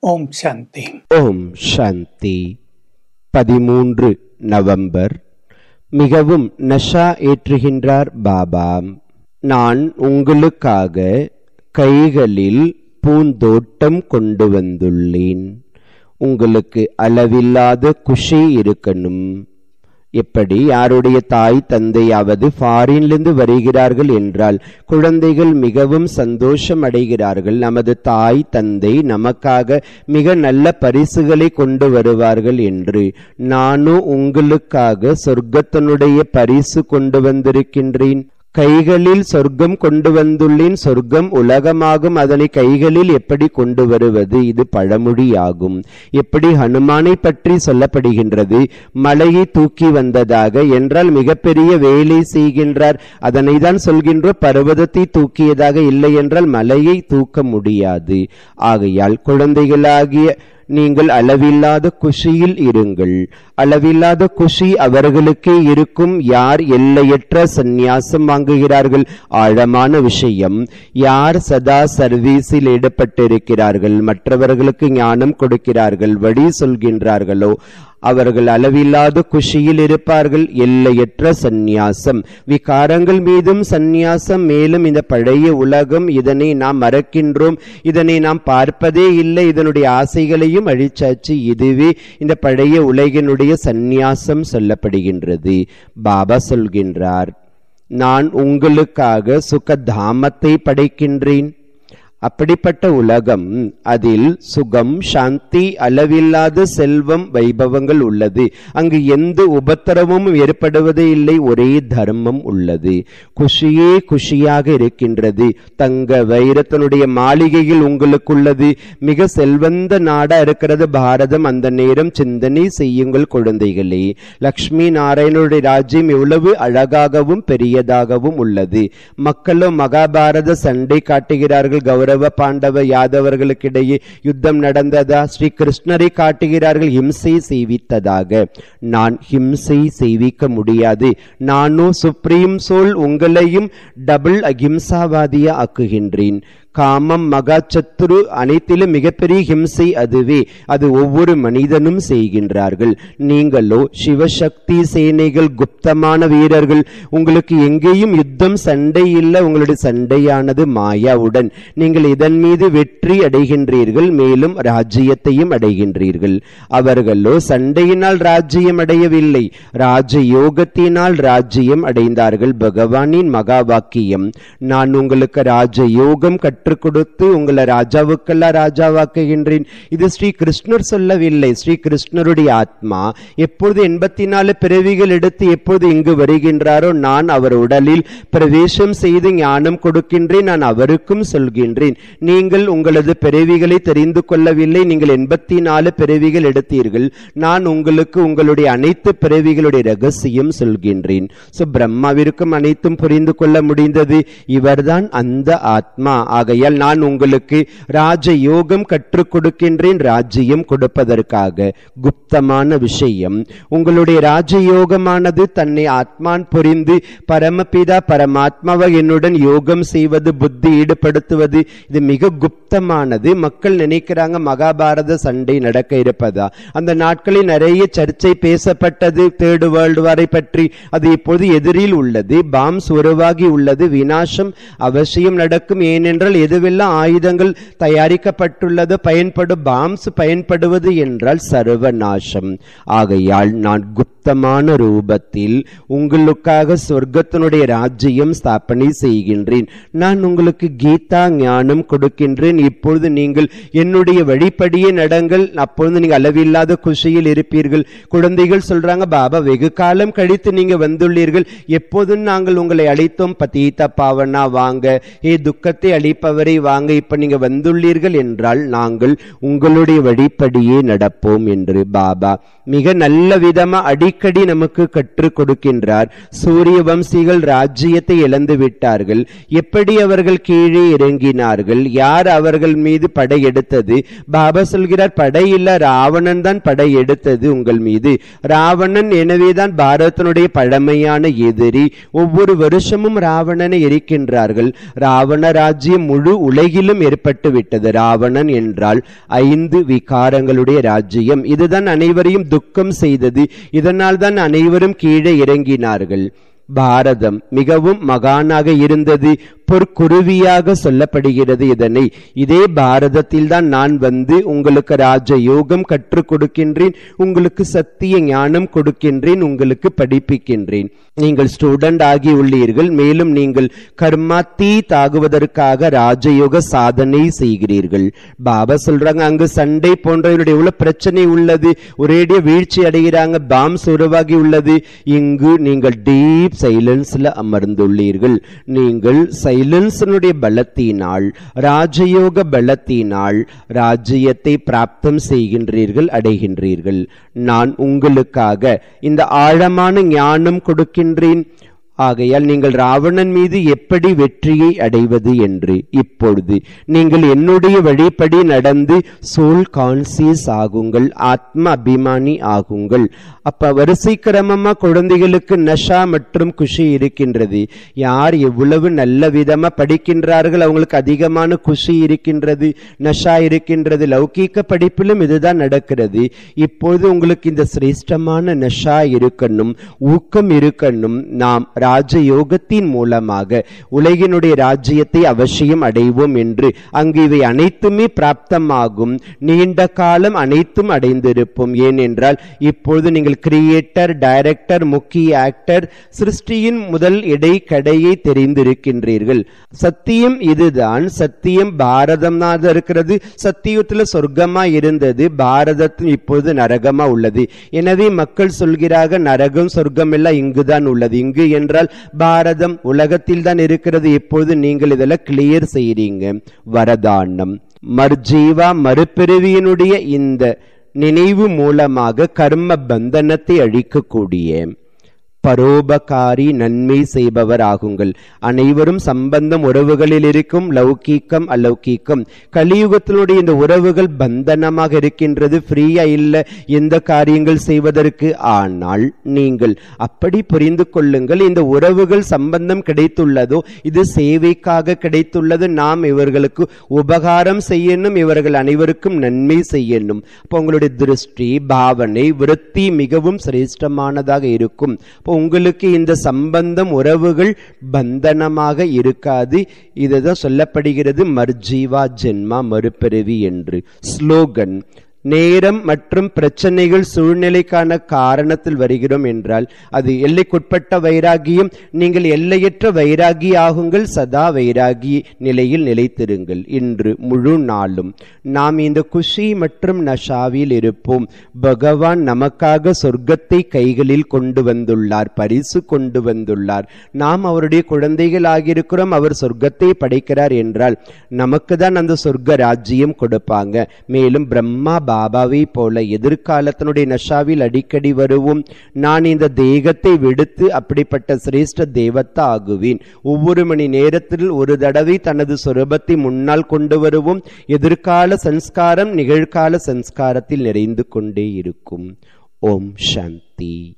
ஓம் சாந்தி ஓம் சாந்தி பதிமூன்று நவம்பர் மிகவும் நஷா ஏற்றுகின்றார் பாபா நான் உங்களுக்காக கைகளில் பூந்தோட்டம் கொண்டு வந்துள்ளேன் உங்களுக்கு அளவில்லாத குஷி இருக்கணும் எப்படி யாருடைய தாய் தந்தையாவது ஃபாரின்லிருந்து வருகிறார்கள் என்றால் குழந்தைகள் மிகவும் சந்தோஷம் அடைகிறார்கள் நமது தாய் தந்தை நமக்காக மிக நல்ல பரிசுகளை கொண்டு வருவார்கள் என்று நானும் உங்களுக்காக சொர்க்கத்தினுடைய பரிசு கொண்டு வந்திருக்கின்றேன் கைகளில் சொர்க்கம் கொண்டு வந்துள்ளேன் சொர்க்கம் உலகமாகும் அதனை கைகளில் எப்படி கொண்டு வருவது இது பழமொழியாகும் எப்படி ஹனுமானை பற்றி சொல்லப்படுகின்றது மலையை தூக்கி வந்ததாக என்றால் மிகப்பெரிய வேலை செய்கின்றார் அதனை தான் சொல்கின்ற பர்வதத்தை தூக்கியதாக இல்லை என்றால் மலையை தூக்க முடியாது ஆகையால் குழந்தைகளாகிய நீங்கள் அளவில்லாத குஷியில் இருங்கள் அளவில்லாத குஷி அவர்களுக்கே இருக்கும் யார் எல்லையற்ற சந்நியாசம் வாங்குகிறார்கள் ஆழமான விஷயம் யார் சதா சர்வீஸில் ஈடுபட்டிருக்கிறார்கள் மற்றவர்களுக்கு ஞானம் கொடுக்கிறார்கள் வழி சொல்கின்றார்களோ அவர்கள் அளவில்லாத குஷியில் இருப்பார்கள் எல்லையற்ற சந்நியாசம் விகாரங்கள் மீதும் சந்நியாசம் மேலும் இந்த பழைய உலகம் இதனை நாம் மறக்கின்றோம் இதனை நாம் பார்ப்பதே இல்லை இதனுடைய ஆசைகளையும் அழிச்சாச்சு இதுவே இந்த பழைய உலகினுடைய சந்நியாசம் சொல்லப்படுகின்றது பாபா சொல்கின்றார் நான் உங்களுக்காக சுகதாமத்தை படைக்கின்றேன் அப்படிப்பட்ட உலகம் அதில் சுகம் சாந்தி அளவில்லாத செல்வம் வைபவங்கள் உள்ளது அங்கு எந்த உபத்திரமும் ஏற்படுவதே இல்லை ஒரே தர்மம் உள்ளது குஷியே குஷியாக இருக்கின்றது தங்க வைரத்தினுடைய மாளிகையில் உங்களுக்குள்ளது மிக செல்வந்த நாடா இருக்கிறது பாரதம் அந்த நேரம் சிந்தனை செய்யுங்கள் குழந்தைகளே லக்ஷ்மி நாராயணனுடைய ராஜ்யம் எவ்வளவு அழகாகவும் பெரியதாகவும் உள்ளது மக்களும் மகாபாரத சண்டை காட்டுகிறார்கள் கௌரவ கௌரவ பாண்டவ யாதவர்களுக்கிடையே யுத்தம் நடந்ததா ஸ்ரீ கிருஷ்ணரை காட்டுகிறார்கள் ஹிம்சை செய்வித்ததாக நான் ஹிம்சை செய்விக்க முடியாது நானோ சுப்ரீம் சோல் உங்களையும் டபுள் அகிம்சாவாதியா ஆக்குகின்றேன் காமம் மகாச்சத்துரு அனைத்திலும் மிகப்பெரிய ஹிம்சை அதுவே அது ஒவ்வொரு மனிதனும் செய்கின்றார்கள் நீங்களோ சிவசக்தி சேனைகள் குப்தமான வீரர்கள் உங்களுக்கு எங்கேயும் யுத்தம் சண்டை இல்லை உங்களுடைய சண்டையானது மாயாவுடன் நீங்கள் இதன் மீது வெற்றி அடைகின்றீர்கள் மேலும் ராஜ்யத்தையும் அடைகின்றீர்கள் அவர்களோ சண்டையினால் ராஜ்யம் அடையவில்லை ராஜ யோகத்தினால் ராஜ்யம் அடைந்தார்கள் பகவானின் மகா வாக்கியம் நான் உங்களுக்கு ராஜ யோகம் கற்று கற்றுக் கொடுத்து உங்களை ராஜாவுக்கெல்லாம் ராஜாவாக்குகின்றேன் இது ஸ்ரீ கிருஷ்ணர் சொல்லவில்லை ஸ்ரீ கிருஷ்ணருடைய ஆத்மா எப்பொழுது எண்பத்தி நாலு பிறவிகள் எடுத்து எப்பொழுது இங்கு வருகின்றாரோ நான் அவர் உடலில் பிரவேசம் செய்து ஞானம் கொடுக்கின்றேன் நான் அவருக்கும் சொல்கின்றேன் நீங்கள் உங்களது பிறவிகளை தெரிந்து கொள்ளவில்லை நீங்கள் எண்பத்தி நாலு பிறவிகள் எடுத்தீர்கள் நான் உங்களுக்கு உங்களுடைய அனைத்து பிறவிகளுடைய ரகசியம் சொல்கின்றேன் சோ பிரம்மாவிற்கும் அனைத்தும் புரிந்து கொள்ள முடிந்தது இவர்தான் அந்த ஆத்மா ஆகையால் நான் உங்களுக்கு ராஜ யோகம் கற்றுக் கொடுக்கின்றேன் ராஜ்யம் கொடுப்பதற்காக குப்தமான விஷயம் உங்களுடைய ராஜயோகமானது தன்னை ஆத்மான் புரிந்து பரமபிதா பரமாத்மாவை என்னுடன் யோகம் செய்வது புத்தி ஈடுபடுத்துவது இது மிக குப்தமானது மக்கள் நினைக்கிறாங்க மகாபாரத சண்டை நடக்க இருப்பதா அந்த நாட்களில் நிறைய சர்ச்சை பேசப்பட்டது தேர்டு வேர்ல்டு வாரை பற்றி அது இப்பொழுது எதிரில் உள்ளது பாம்ஸ் உருவாகி உள்ளது வினாசம் அவசியம் நடக்கும் ஏனென்றால் எதுவெல்லாம் ஆயுதங்கள் தயாரிக்கப்பட்டுள்ளது பயன்படும் பாம்ஸ் பயன்படுவது என்றால் சர்வநாசம் ஆகையால் நான் குப்தமான ரூபத்தில் உங்களுக்காக சொர்க்கத்தினுடைய ராஜ்யம் ஸ்தாபனை செய்கின்றேன் நான் உங்களுக்கு கீதா ஞானம் கொடுக்கின்றேன் இப்பொழுது நீங்கள் என்னுடைய வழிப்படியே நடங்கள் அப்பொழுது நீங்க அளவில்லாத குஷியில் இருப்பீர்கள் குழந்தைகள் சொல்றாங்க பாபா வெகு காலம் கழித்து நீங்க வந்துள்ளீர்கள் எப்போதும் நாங்கள் உங்களை அழைத்தோம் பதீத பாவனா வாங்க ஏ துக்கத்தை அளிப்பவரை வாங்க இப்ப நீங்க வந்துள்ளீர்கள் என்றால் நாங்கள் உங்களுடைய வழிப்படியே நடப்போம் என்று பாபா மிக நல்ல விதமா அடிக்கடி நமக்கு கற்றுக் கொடுக்கின்றார் சூரிய வம்சிகள் ராஜ்யத்தை இழந்து விட்டார்கள் எப்படி அவர்கள் கீழே இறங்கினார்கள் யார் அவர்கள் மீது படை எடுத்தது பாபா சொல்கிறார் படை இல்ல ராவணன் தான் படை எடுத்தது உங்கள் மீது ராவணன் எனவேதான் பாரதத்தினுடைய பழமையான எதிரி ஒவ்வொரு வருஷமும் ராவணனை எரிக்கின்றார்கள் ராவண ராஜ்யம் முழு உலகிலும் ஏற்பட்டு விட்டது ராவணன் என்றால் ஐந்து விகாரங்களுடைய ராஜ்யம் இதுதான் அனைவரையும் துக்கம் செய்தது இதனால் தான் அனைவரும் கீழே இறங்கினார்கள் பாரதம் மிகவும் மகானாக இருந்தது பொற்குருவியாக சொல்லப்படுகிறது இதனை இதே பாரதத்தில் தான் நான் வந்து உங்களுக்கு ராஜ யோகம் கற்றுக் கொடுக்கின்றேன் உங்களுக்கு சத்திய ஞானம் கொடுக்கின்றேன் உங்களுக்கு படிப்பிக்கின்றேன் நீங்கள் ஸ்டூடெண்ட் ஆகி உள்ளீர்கள் மேலும் நீங்கள் கர்மா தீ தாகுவதற்காக ராஜயோக சாதனை செய்கிறீர்கள் பாபா சொல்றாங்க அங்கு சண்டை போன்றவருடைய எவ்வளவு பிரச்சனை உள்ளது ஒரேடிய வீழ்ச்சி அடைகிறாங்க பாம்ஸ் உருவாகி உள்ளது இங்கு நீங்கள் டீப் சைலன்ஸ்ல அமர்ந்துள்ளீர்கள் நீங்கள் சைலன்ஸனுடைய பலத்தினால் ராஜயோக பலத்தினால் ராஜ்யத்தை பிராப்தம் செய்கின்றீர்கள் அடைகின்றீர்கள் நான் உங்களுக்காக இந்த ஆழமான ஞானம் கொடுக்கின்றேன் ஆகையால் நீங்கள் ராவணன் மீது எப்படி வெற்றியை அடைவது என்று இப்பொழுது நீங்கள் என்னுடைய வழிப்படி நடந்து சோல் கான்சியஸ் ஆகுங்கள் ஆத்ம அபிமானி ஆகுங்கள் அப்ப வரிசை கிரமமா குழந்தைகளுக்கு நஷா மற்றும் குஷி இருக்கின்றது யார் எவ்வளவு நல்ல விதமா படிக்கின்றார்கள் அவங்களுக்கு அதிகமான குஷி இருக்கின்றது நஷா இருக்கின்றது லௌகீக படிப்பிலும் இதுதான் நடக்கிறது இப்பொழுது உங்களுக்கு இந்த சிரேஷ்டமான நஷா இருக்கணும் ஊக்கம் இருக்கணும் நாம் ராஜயோகத்தின் மூலமாக உலகினுடைய ராஜ்யத்தை அவசியம் அடைவோம் என்று அங்கு இவை அனைத்துமே பிராப்தமாகும் நீண்ட காலம் அனைத்தும் அடைந்திருப்போம் ஏனென்றால் இப்பொழுது நீங்கள் கிரியேட்டர் டைரக்டர் முக்கிய ஆக்டர் சிருஷ்டியின் முதல் இடை கடையை தெரிந்திருக்கின்றீர்கள் சத்தியம் இதுதான் சத்தியம் பாரதம் தான் இருக்கிறது சத்தியத்துல சொர்க்கமா இருந்தது பாரதத்தில் இப்பொழுது நரகமா உள்ளது எனவே மக்கள் சொல்கிறார்கள் நரகம் சொர்க்கம் எல்லாம் இங்குதான் உள்ளது இங்கு என்றால் பாரதம் உலகத்தில் தான் இருக்கிறது இப்பொழுது நீங்கள் இதெல்லாம் கிளியர் செய்றீங்க வரதானம் மர்ஜீவா மறுபிறவியினுடைய இந்த நினைவு மூலமாக கர்ம பந்தனத்தை அழிக்கக்கூடிய பரோபகாரி நன்மை செய்பவர் ஆகுங்கள் அனைவரும் சம்பந்தம் உறவுகளில் இருக்கும் லௌகீக்கம் அலௌகீக்கம் கலியுகத்தினுடைய இந்த உறவுகள் பந்தனமாக இருக்கின்றது ஃப்ரீயா இல்ல எந்த காரியங்கள் செய்வதற்கு ஆனால் நீங்கள் அப்படி புரிந்து கொள்ளுங்கள் இந்த உறவுகள் சம்பந்தம் கிடைத்துள்ளதோ இது சேவைக்காக கிடைத்துள்ளது நாம் இவர்களுக்கு உபகாரம் செய்யணும் இவர்கள் அனைவருக்கும் நன்மை செய்யணும் அப்போ உங்களுடைய திருஷ்டி பாவனை விருத்தி மிகவும் சிரேஷ்டமானதாக இருக்கும் இப்போ உங்களுக்கு இந்த சம்பந்தம் உறவுகள் பந்தனமாக இருக்காது இதுதான் சொல்லப்படுகிறது மர்ஜீவா ஜென்மா மறுபிறவி என்று ஸ்லோகன் நேரம் மற்றும் பிரச்சனைகள் சூழ்நிலைக்கான காரணத்தில் வருகிறோம் என்றால் அது எல்லைக்குட்பட்ட வைராகியம் நீங்கள் எல்லையற்ற வைராகி ஆகுங்கள் சதா வைராகி நிலையில் நிலைத்திருங்கள் இன்று முழு நாளும் நாம் இந்த குஷி மற்றும் நஷாவில் இருப்போம் பகவான் நமக்காக சொர்க்கத்தை கைகளில் கொண்டு வந்துள்ளார் பரிசு கொண்டு வந்துள்ளார் நாம் அவருடைய குழந்தைகள் ஆகியிருக்கிறோம் அவர் சொர்க்கத்தை படைக்கிறார் என்றால் நமக்கு தான் அந்த சொர்க்க ராஜ்யம் கொடுப்பாங்க மேலும் பிரம்மா பாபாவை போல எதிர்காலத்தினுடைய நஷாவில் அடிக்கடி வருவோம் நான் இந்த தேகத்தை விடுத்து அப்படிப்பட்ட சிரேஷ்ட தேவத்தா ஆகுவேன் ஒவ்வொரு மணி நேரத்தில் ஒரு தடவை தனது சுரபத்தை முன்னால் கொண்டு வருவோம் எதிர்கால சன்ஸ்காரம் நிகழ்கால சன்ஸ்காரத்தில் நிறைந்து கொண்டே இருக்கும் ஓம் சாந்தி